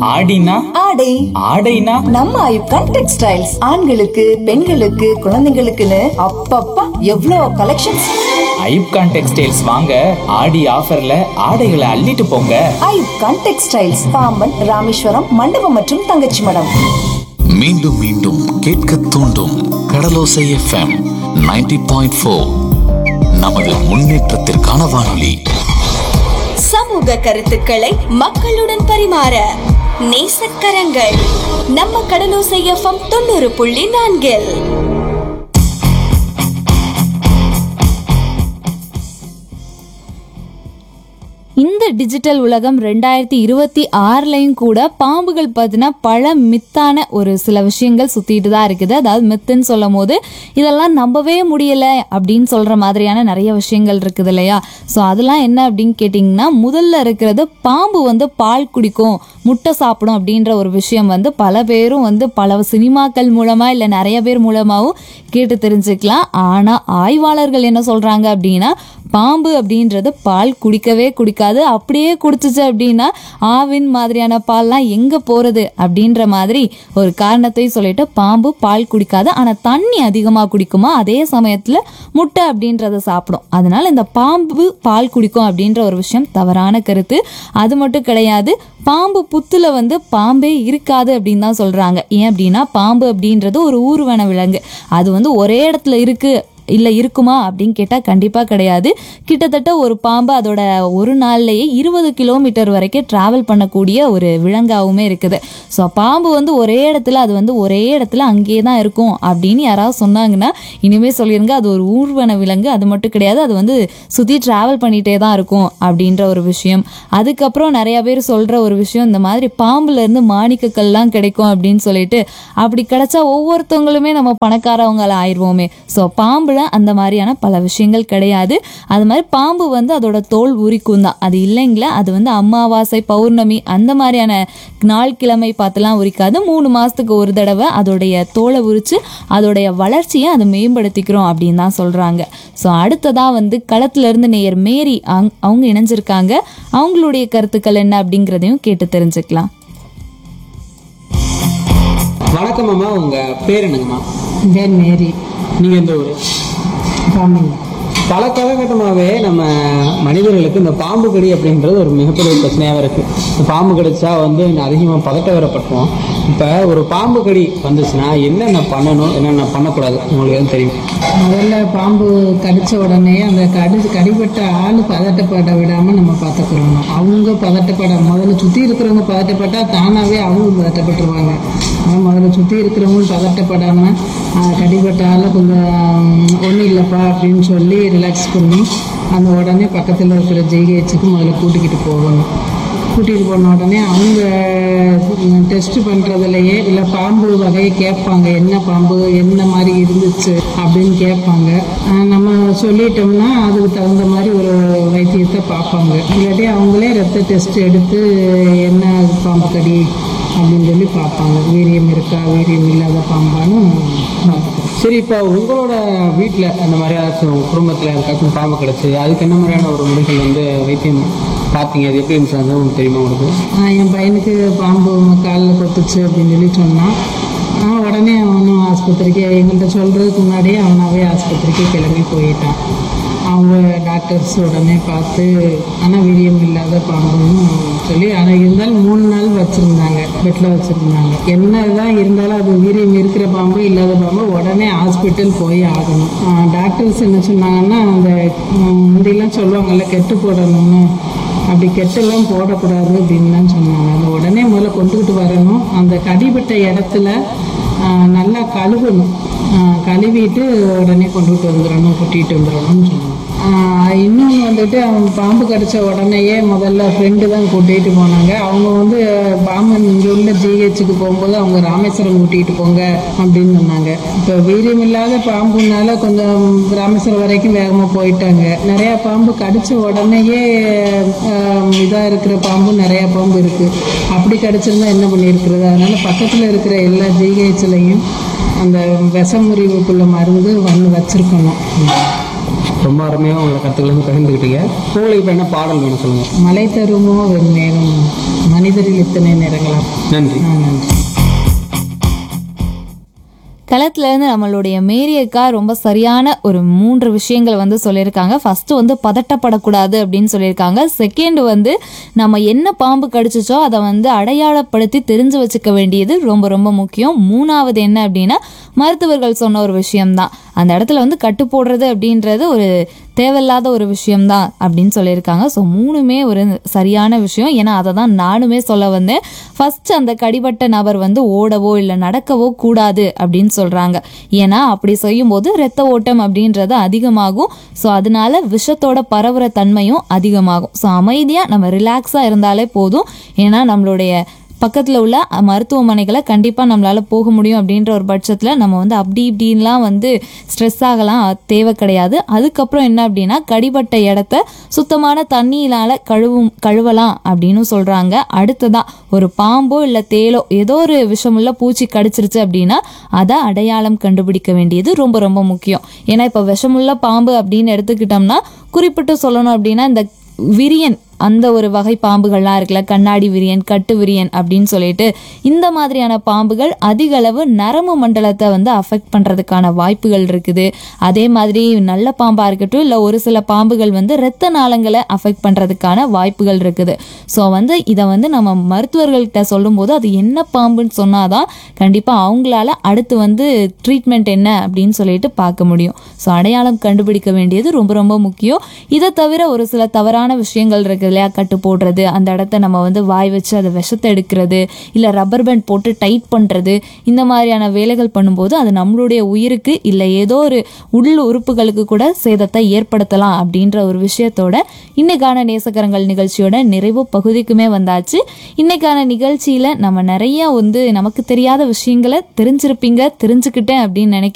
ஆடினா ஆடை ஆடைனா நம்ம ஐப்கான் டெக்ஸ்டைல்ஸ் ஆண்களுக்கு பெண்களுக்கு குழந்தைங்களுக்குன்னு அப்பப்பா எவ்வளோ கலெக்ஷன்ஸ் ஐப்கான் டெக்ஸ்டைல்ஸ் வாங்க ஆடி ஆஃபர்ல ஆடைகளை அள்ளிட்டு போங்க ஐப்கான் டெக்ஸ்டைல்ஸ் பாம்பன் ராமேஸ்வரம் மண்டபம் மற்றும் தங்கச்சி மடம் மீண்டும் மீண்டும் கேட்க தூண்டும் கடலோசை எஃப்எம் 90.4 பாயிண்ட் ஃபோர் நமது முன்னேற்றத்திற்கான வானொலி சமூக கருத்துக்களை மக்களுடன் பரிமாற நேசக்கரங்கள் நம்ம கடலோசை எஃப்எம் தொண்ணூறு புள்ளி நான்கில் இந்த டிஜிட்டல் உலகம் ரெண்டாயிரத்தி இருபத்தி ஆறுலையும் கூட பாம்புகள் பார்த்தீங்கன்னா பல மித்தான ஒரு சில விஷயங்கள் சுத்திட்டு தான் இருக்குது அதாவது மித்துன்னு சொல்லும் போது இதெல்லாம் நம்பவே முடியல அப்படின்னு சொல்ற மாதிரியான நிறைய விஷயங்கள் இருக்குது இல்லையா ஸோ அதெல்லாம் என்ன அப்படின்னு கேட்டிங்கன்னா முதல்ல இருக்கிறது பாம்பு வந்து பால் குடிக்கும் முட்டை சாப்பிடும் அப்படின்ற ஒரு விஷயம் வந்து பல பேரும் வந்து பல சினிமாக்கள் மூலமா இல்லை நிறைய பேர் மூலமாகவும் கேட்டு தெரிஞ்சுக்கலாம் ஆனா ஆய்வாளர்கள் என்ன சொல்றாங்க அப்படின்னா பாம்பு அப்படின்றது பால் குடிக்கவே குடிக்காது அப்படியே குடிச்சிச்சு அப்படின்னா ஆவின் மாதிரியான பால்லாம் எங்க போறது அப்படின்ற மாதிரி ஒரு காரணத்தை சொல்லிட்டு பாம்பு பால் குடிக்காது ஆனா தண்ணி அதிகமா குடிக்குமா அதே சமயத்துல முட்டை அப்படின்றத சாப்பிடும் அதனால இந்த பாம்பு பால் குடிக்கும் அப்படின்ற ஒரு விஷயம் தவறான கருத்து அது மட்டும் கிடையாது பாம்பு புத்துல வந்து பாம்பே இருக்காது அப்படின்னு தான் சொல்றாங்க ஏன் அப்படின்னா பாம்பு அப்படின்றது ஒரு ஊர்வன விலங்கு அது வந்து ஒரே இடத்துல இருக்கு இல்லை இருக்குமா அப்படின்னு கேட்டால் கண்டிப்பாக கிடையாது கிட்டத்தட்ட ஒரு பாம்பு அதோட ஒரு நாள்லயே இருபது கிலோமீட்டர் வரைக்கும் ட்ராவல் பண்ணக்கூடிய ஒரு விலங்காவுமே இருக்குது ஸோ பாம்பு வந்து ஒரே இடத்துல அது வந்து ஒரே இடத்துல அங்கேயே தான் இருக்கும் அப்படின்னு யாராவது சொன்னாங்கன்னா இனிமேல் சொல்லிருங்க அது ஒரு ஊர்வன விலங்கு அது மட்டும் கிடையாது அது வந்து சுற்றி ட்ராவல் பண்ணிகிட்டே தான் இருக்கும் அப்படின்ற ஒரு விஷயம் அதுக்கப்புறம் நிறைய பேர் சொல்கிற ஒரு விஷயம் இந்த மாதிரி பாம்புல இருந்து மாணிக்கக்கல்லாம் கிடைக்கும் அப்படின்னு சொல்லிட்டு அப்படி கிடைச்சா ஒவ்வொருத்தவங்களுமே நம்ம பணக்காரவங்கள ஆயிடுவோமே ஸோ பாம்புல அந்த மாதிரியான பல விஷயங்கள் கிடையாது அது மாதிரி பாம்பு வந்து அதோட தோல் உரிக்கும் தான் அது இல்லைங்களா அது வந்து அமாவாசை பௌர்ணமி அந்த மாதிரியான நாள் கிழமை பார்த்துலாம் உரிக்காது மூணு மாசத்துக்கு ஒரு தடவை அதோடைய தோலை உரிச்சு அதோடைய வளர்ச்சியை அதை மேம்படுத்திக்கிறோம் அப்படின்னு தான் சொல்றாங்க ஸோ அடுத்ததா வந்து களத்துல இருந்து நேயர் மேரி அங்- அவங்க இணைஞ்சிருக்காங்க அவங்களுடைய கருத்துக்கள் என்ன அப்படிங்கிறதையும் கேட்டு தெரிஞ்சுக்கலாம் வணக்கம் அம்மா உங்க பேர் என்னங்கம்மா பேர் மேரி நீங்க எந்த ஊர் பாம்பன் பல காலகட்டமாகவே நம்ம மனிதர்களுக்கு இந்த பாம்பு கடி அப்படின்றது ஒரு மிகப்பெரிய பிரச்சனையாக இருக்கு இந்த பாம்பு கடிச்சா வந்து அதிகமாக பதட்ட வரப்பட்டுரும் இப்போ ஒரு பாம்பு கடி வந்துச்சுன்னா என்னென்ன பண்ணணும் என்னென்ன பண்ணக்கூடாது உங்களுக்கு எதுவும் தெரியும் முதல்ல பாம்பு கடிச்ச உடனே அந்த கடி கடிபட்ட ஆள் பதட்டப்பட விடாம நம்ம பார்த்துக்கிறோம் அவங்க பதட்டப்பட முதல்ல சுற்றி இருக்கிறவங்க பதட்டப்பட்டா தானாகவே அவங்க பதட்டப்பட்டுருவாங்க ஆனால் முதல்ல சுற்றி இருக்கிறவங்க பதட்டப்படாம ஆஹ், கடிபட்ட ஆளை கொஞ்சம் ஒன்றும் இல்லைப்பா அப்படின்னு சொல்லி ரிலாக்ஸ் பண்ணி அந்த உடனே பக்கத்தில் இருக்கிற ஜிஹெச்சுக்கு முதல்ல கூட்டிக்கிட்டு போகணும் கூட்டிகிட்டு போன உடனே அவங்க டெஸ்ட் பண்ணுறதுலையே இல்லை பாம்பு வகையை கேட்பாங்க என்ன பாம்பு என்ன மாதிரி இருந்துச்சு அப்படின்னு கேட்பாங்க ஆஹ் நம்ம சொல்லிட்டோம்னா அதுக்கு தகுந்த மாதிரி ஒரு வைத்தியத்தை பார்ப்பாங்க இல்லாட்டி அவங்களே ரத்த டெஸ்ட் எடுத்து என்ன பாம்பு கடி அப்படின்னு சொல்லி பார்ப்பாங்க வீரியம் இருக்கா வீரியம் இல்லாத பாம்பான்னு பார்த்துக்கிறோம் சரி இப்போ உங்களோட வீட்டில் அந்த மாதிரி யாராச்சும் உங்க குடும்பத்தில் யாருக்காச்சும் பாம்பு கிடச்சி அதுக்கு என்ன மாதிரியான ஒரு முறைகள் வந்து வைத்தியம் பார்த்தீங்க அது எப்படி இருந்துச்சு அது உங்களுக்கு தெரியுமா உங்களுக்கு ஆஹ் என் பையனுக்கு பாம்பு காலில் கொத்துச்சு அப்படின்னு சொல்லி சொன்னான் ஆஹ் உடனே அவனும் ஆஸ்பத்திரிக்கு எங்கள்கிட்ட சொல்கிறதுக்கு முன்னாடியே அவனாவே ஆஸ்பத்திரிக்கு கிளம்பி போயிட்டான் அவங்க டாக்டர்ஸ் உடனே பார்த்து ஆனால் வீரியம் இல்லாத பாம்புன்னு சொல்லி ஆனால் இருந்தாலும் மூணு நாள் வச்சுருந்தாங்க பெட்டில் வச்சுருந்தாங்க என்ன தான் இருந்தாலும் அது வீரியம் இருக்கிற பாம்பு இல்லாத பாம்பு உடனே ஹாஸ்பிட்டல் போய் ஆகணும் டாக்டர்ஸ் என்ன சொன்னாங்கன்னா அந்த ம், முந்தியெல்லாம் சொல்லுவாங்கல்ல கெட்டு போடணும்னு அப்படி கெட்டெல்லாம் போடக்கூடாது அப்படின்லாம் சொன்னாங்க அந்த உடனே முதல்ல கொண்டுக்கிட்டு வரணும் அந்த கடிபட்ட இடத்துல ஆஹ், நல்லா கழுவணும் ஆஹ், கழுவிட்டு உடனே கொண்டுகிட்டு வந்துடணும் கூட்டிகிட்டு வந்துடணும்னு சொன்னாங்க ஆஹ், இன்னொன்று வந்துட்டு அவன் பாம்பு கடிச்ச உடனேயே முதல்ல ஃப்ரெண்டு தான் கூட்டிகிட்டு போனாங்க அவங்க வந்து பாம்பன் இங்கே உள்ள ஜிஹெச்சுக்கு போகும்போது அவங்க ராமேஸ்வரம் கூட்டிகிட்டு போங்க அப்படின்னு சொன்னாங்க இப்போ வீரியம் இல்லாத பாம்புனால கொஞ்சம் ராமேஸ்வரம் வரைக்கும் வேகமாக போயிட்டாங்க நிறையா பாம்பு கடிச்ச உடனேயே இதாக இருக்கிற பாம்பு நிறையா பாம்பு இருக்குது அப்படி கடிச்சிருந்தா என்ன பண்ணியிருக்கிறது அதனால பக்கத்தில் இருக்கிற எல்லா ஜிஹெச்லையும் அந்த விஷமுறிவுக்குள்ள மருந்து வந்து வச்சிருக்கணும் ரொம்ப அருமையாக உங்களை கருத்துக்களை வந்து பகிர்ந்துக்கிட்டீங்க உங்களுக்கு இப்போ என்ன பாடல் வேணும் சொல்லுங்கள் மலை தருமோ வெண்மேகம் மனிதரில் இத்தனை நேரங்களா நன்றி ஆ, நன்றி களத்துல இருந்து நம்மளுடைய மேரியக்கா ரொம்ப சரியான ஒரு மூன்று விஷயங்கள் வந்து சொல்லியிருக்காங்க ஃபர்ஸ்ட் வந்து பதட்டப்படக்கூடாது அப்படின்னு சொல்லியிருக்காங்க செகண்ட் வந்து நம்ம என்ன பாம்பு கடிச்சிச்சோ அதை வந்து அடையாளப்படுத்தி தெரிஞ்சு வச்சுக்க வேண்டியது ரொம்ப ரொம்ப முக்கியம் மூணாவது என்ன அப்படின்னா மருத்துவர்கள் சொன்ன ஒரு விஷயம்தான் அந்த இடத்துல வந்து கட்டு போடுறது அப்படின்றது ஒரு தேவையில்லாத ஒரு விஷயம்தான் அப்படின்னு சொல்லியிருக்காங்க ஸோ மூணுமே ஒரு சரியான விஷயம் ஏன்னா அதை தான் நானுமே சொல்ல வந்தேன் ஃபர்ஸ்ட் அந்த கடிபட்ட நபர் வந்து ஓடவோ இல்லை நடக்கவோ கூடாது அப்படின்னு சொல்றாங்க ஏன்னா அப்படி செய்யும்போது இரத்த ஓட்டம் அப்படின்றது அதிகமாகும் ஸோ அதனால விஷத்தோட பரவுற தன்மையும் அதிகமாகும் ஸோ அமைதியாக நம்ம ரிலாக்ஸாக இருந்தாலே போதும் ஏன்னா நம்மளுடைய பக்கத்தில் உள்ள மருத்துவமனைகளை கண்டிப்பாக நம்மளால் போக முடியும் அப்படின்ற ஒரு பட்சத்தில் நம்ம வந்து அப்படி இப்படின்லாம் வந்து ஸ்ட்ரெஸ் ஆகலாம் அது தேவை கிடையாது அதுக்கப்புறம் என்ன அப்படின்னா கடிபட்ட இடத்த சுத்தமான தண்ணியினால் கழுவும் கழுவலாம் அப்படின்னு சொல்கிறாங்க அடுத்ததா ஒரு பாம்போ இல்லை தேலோ ஏதோ ஒரு விஷமுள்ள பூச்சி கடிச்சிருச்சு அப்படின்னா அதை அடையாளம் கண்டுபிடிக்க வேண்டியது ரொம்ப ரொம்ப முக்கியம் ஏன்னா இப்போ விஷமுள்ள பாம்பு அப்படின்னு எடுத்துக்கிட்டோம்னா குறிப்பிட்டு சொல்லணும் அப்படின்னா இந்த விரியன் அந்த ஒரு வகை பாம்புகள்லாம் இருக்குல்ல கண்ணாடி விரியன் கட்டு விரியன் அப்படின்னு சொல்லிட்டு இந்த மாதிரியான பாம்புகள் அதிக அளவு நரம்பு மண்டலத்தை வந்து அஃபெக்ட் பண்ணுறதுக்கான வாய்ப்புகள் இருக்குது அதே மாதிரி நல்ல பாம்பாக இருக்கட்டும் இல்லை ஒரு சில பாம்புகள் வந்து இரத்த நாளங்களை அஃபெக்ட் பண்ணுறதுக்கான வாய்ப்புகள் இருக்குது ஸோ வந்து இதை வந்து நம்ம மருத்துவர்கள்கிட்ட சொல்லும்போது அது என்ன பாம்புன்னு சொன்னாதான் கண்டிப்பாக அவங்களால அடுத்து வந்து ட்ரீட்மெண்ட் என்ன அப்படின்னு சொல்லிட்டு பார்க்க முடியும் ஸோ அடையாளம் கண்டுபிடிக்க வேண்டியது ரொம்ப ரொம்ப முக்கியம் இதை தவிர ஒரு சில தவறான விஷயங்கள் இருக்குது இல்லையா கட்டு போடுறது அந்த இடத்த நம்ம வந்து வாய் வச்சு அதை விஷத்தை எடுக்கிறது இல்லை ரப்பர் பேண்ட் போட்டு டைட் பண்ணுறது இந்த மாதிரியான வேலைகள் பண்ணும்போது அது நம்மளுடைய உயிருக்கு இல்லை ஏதோ ஒரு உள் உறுப்புகளுக்கு கூட சேதத்தை ஏற்படுத்தலாம் அப்படின்ற ஒரு விஷயத்தோட இன்னைக்கான நேசக்கரங்கள் நிகழ்ச்சியோட நிறைவு பகுதிக்குமே வந்தாச்சு இன்னைக்கான நிகழ்ச்சியில் நம்ம நிறைய வந்து நமக்கு தெரியாத விஷயங்களை தெரிஞ்சிருப்பீங்க தெரிஞ்சுக்கிட்டேன் அப்படின்னு நினைக்கிறேன்